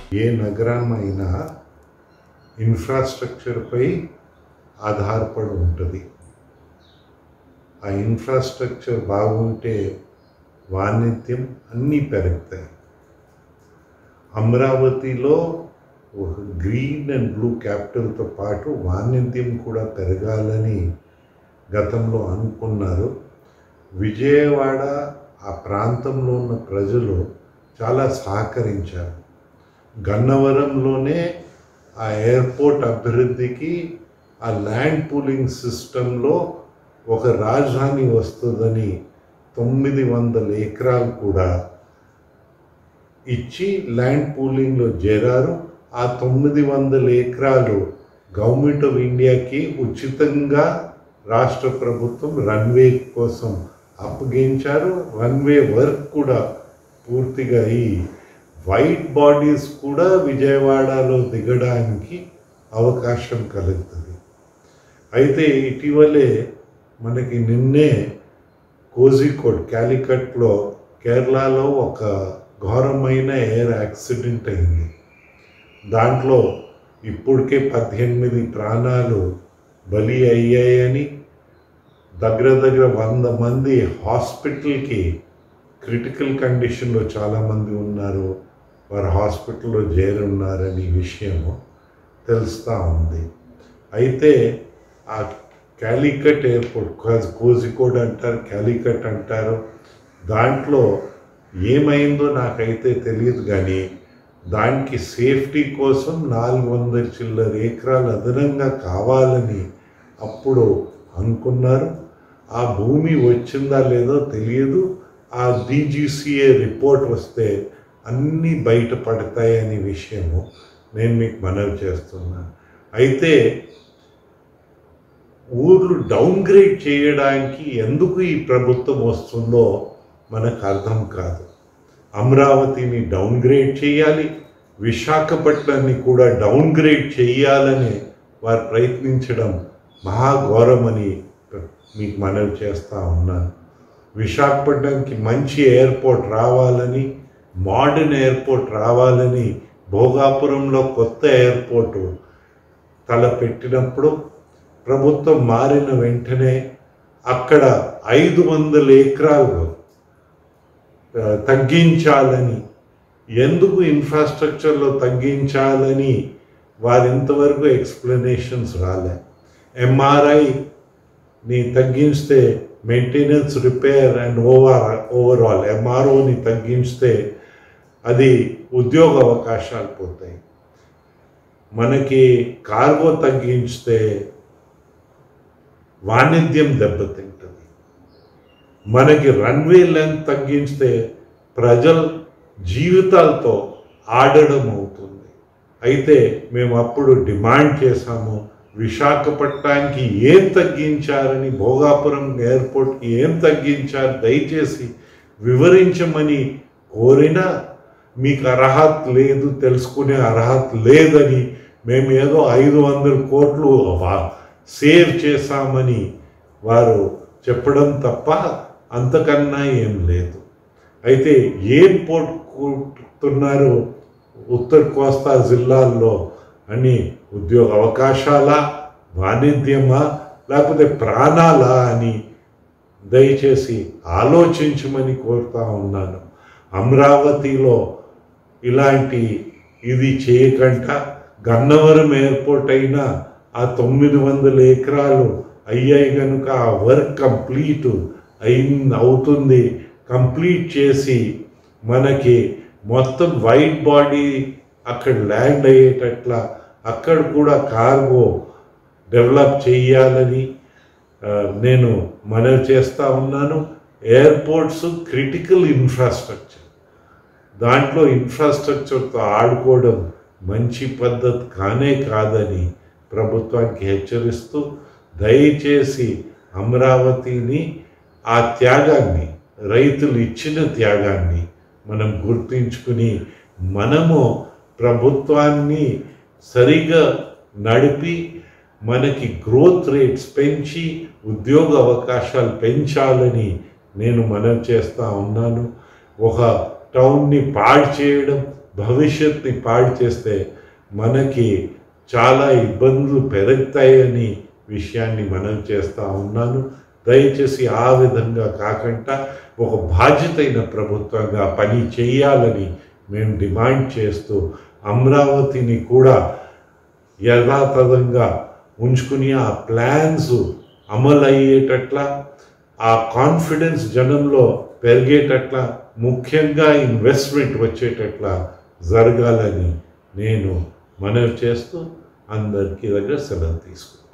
ఏ నగరమైనా ఇన్ఫ్రాస్ట్రక్చర్పై ఆధారపడి ఉంటుంది ఆ ఇన్ఫ్రాస్ట్రక్చర్ బాగుంటే వాణిజ్యం అన్నీ పెరుగుతాయి అమరావతిలో ఒక గ్రీన్ అండ్ బ్లూ క్యాపిటల్తో పాటు వాణిజ్యం కూడా పెరగాలని గతంలో అనుకున్నారు విజయవాడ ఆ ప్రాంతంలో ఉన్న ప్రజలు చాలా సహకరించారు గన్నవరంలోనే ఆ ఎయిర్పోర్ట్ అభివృద్ధికి ఆ ల్యాండ్ పూలింగ్ సిస్టంలో ఒక రాజధాని వస్తుందని తొమ్మిది వందల ఎకరాలు కూడా ఇచ్చి ల్యాండ్ పూలింగ్లో చేరారు ఆ తొమ్మిది వందల ఎకరాలు గవర్నమెంట్ ఆఫ్ ఇండియాకి ఉచితంగా రాష్ట్ర ప్రభుత్వం రన్వే కోసం అప్పగించారు రన్వే వర్క్ కూడా పూర్తిగా అయ్యి వైట్ బాడీస్ కూడా విజయవాడలో దిగడానికి అవకాశం కలుగుతుంది అయితే ఇటీవలే మనకి నిన్నే కోజికోడ్ క్యాలికట్లో కేరళలో ఒక ఘోరమైన ఎయిర్ యాక్సిడెంట్ అయింది దాంట్లో ఇప్పటికే పద్దెనిమిది ప్రాణాలు బలి అయ్యాయని దగ్గర దగ్గర వంద మంది హాస్పిటల్కి క్రిటికల్ కండిషన్లో చాలామంది ఉన్నారు వారు హాస్పిటల్లో చేరున్నారని విషయము తెలుస్తూ ఉంది అయితే ఆ క్యాలికట్ ఎయిర్పోర్ట్ కోజ్- కోజికోడ్ అంటారు క్యాలికట్ అంటారు దాంట్లో ఏమైందో నాకైతే తెలియదు కానీ దానికి సేఫ్టీ కోసం నాలుగు వందల చిల్లర ఎకరాలు అదనంగా కావాలని అప్పుడు అనుకున్నారు ఆ భూమి వచ్చిందా లేదో తెలియదు ఆ డీజీసీఏ రిపోర్ట్ వస్తే అన్నీ బయటపడతాయనే విషయము నేను మీకు మనవి చేస్తున్నాను అయితే ఊర్లు డౌన్ గ్రేడ్ చేయడానికి ఎందుకు ఈ ప్రభుత్వం వస్తుందో మనకు అర్థం కాదు అమరావతిని డౌన్ గ్రేడ్ చేయాలి విశాఖపట్నాన్ని కూడా డౌన్ గ్రేడ్ చేయాలని వారు ప్రయత్నించడం మహాఘోరమని మీకు మనవి చేస్తూ ఉన్నాను విశాఖపట్నంకి మంచి ఎయిర్పోర్ట్ రావాలని మోడర్న్ ఎయిర్పోర్ట్ రావాలని భోగాపురంలో కొత్త ఎయిర్పోర్టు తలపెట్టినప్పుడు ప్రభుత్వం మారిన వెంటనే అక్కడ ఐదు వందల ఎకరాలు ఆ, తగ్గించాలని ఎందుకు ఇన్ఫ్రాస్ట్రక్చర్లో తగ్గించాలని వారు ఇంతవరకు ఎక్స్ప్లెనేషన్స్ రాలే ఎంఆర్ఐని తగ్గిస్తే maintenance repair and over overall ఎంఆర్ఓని తగ్గిస్తే అది ఉద్యోగ అవకాశాలు పోతాయి మనకి కార్గో తగ్గించితే వాణిజ్యం దెబ్బతింటుంది మనకి రన్వే లెంత్ తగ్గించితే ప్రజల జీవితాలతో ఆడడం అవుతుంది అయితే మేము అప్పుడు డిమాండ్ చేశాము విశాఖపట్నానికి ఏం తగ్గించారని భోగాపురం ఎయిర్పోర్ట్కి ఏం తగ్గించారు దయచేసి వివరించమని కోరినా మీకు అర్హత లేదు తెలుసుకునే అర్హత లేదని మేము ఏదో ఐదు వందల కోట్లు వా- సేవ్ చేశామని వారు చెప్పడం తప్ప అంతకన్నా ఏం లేదు అయితే ఏం పోట్టుతున్నారు ఉత్తర కోస్తా జిల్లాల్లో అని ఉద్యోగ అవకాశాలా వాణిజ్యమా లేకపోతే ప్రాణాలా అని దయచేసి ఆలోచించమని కోరుతా ఉన్నాను అమరావతిలో ఇలాంటి ఇది చేయకుండా గన్నవరం ఎయిర్పోర్ట్ అయినా ఆ తొమ్మిది వందల ఎకరాలు అయ్యాయి కనుక ఆ వర్క్ కంప్లీట్ అయింది అవుతుంది కంప్లీట్ చేసి మనకి మొత్తం వైట్ బాడీ అక్కడ ల్యాండ్ అయ్యేటట్ల అక్కడ కూడా కార్గో డెవలప్ చేయాలని ఆ, నేను మనవి చేస్తూ ఉన్నాను ఎయిర్పోర్ట్స్ క్రిటికల్ ఇన్ఫ్రాస్ట్రక్చర్ దాంట్లో ఇన్ఫ్రాస్ట్రక్చర్తో ఆడుకోవడం మంచి పద్ధతి కానే కాదని ప్రభుత్వానికి హెచ్చరిస్తూ దయచేసి అమరావతిని ఆ త్యాగాన్ని రైతులు ఇచ్చిన త్యాగాన్ని మనం గుర్తించుకుని మనము ప్రభుత్వాన్ని సరిగా నడిపి మనకి గ్రోత్ రేట్స్ పెంచి ఉద్యోగ అవకాశాలు పెంచాలని నేను మనవి చేస్తూ ఉన్నాను ఒక టౌన్ని పాడు చేయడం భవిష్యత్తుని పాడు చేస్తే మనకి చాలా ఇబ్బందులు పెరుగుతాయని విషయాన్ని మనం చేస్తూ ఉన్నాను దయచేసి ఆ విధంగా కాకుండా ఒక బాధ్యతైన ప్రభుత్వంగా పని చేయాలని మేము డిమాండ్ చేస్తూ అమరావతిని కూడా యథాతథంగా ఉంచుకుని ఆ ప్లాన్స్ అమలు అయ్యేటట్ల ఆ కాన్ఫిడెన్స్ జనంలో పెరిగేటట్ల ముఖ్యంగా ఇన్వెస్ట్మెంట్ వచ్చేటట్ల జరగాలని నేను మనవి చేస్తూ అందరికీ దగ్గర సెలవు తీసుకుంటాను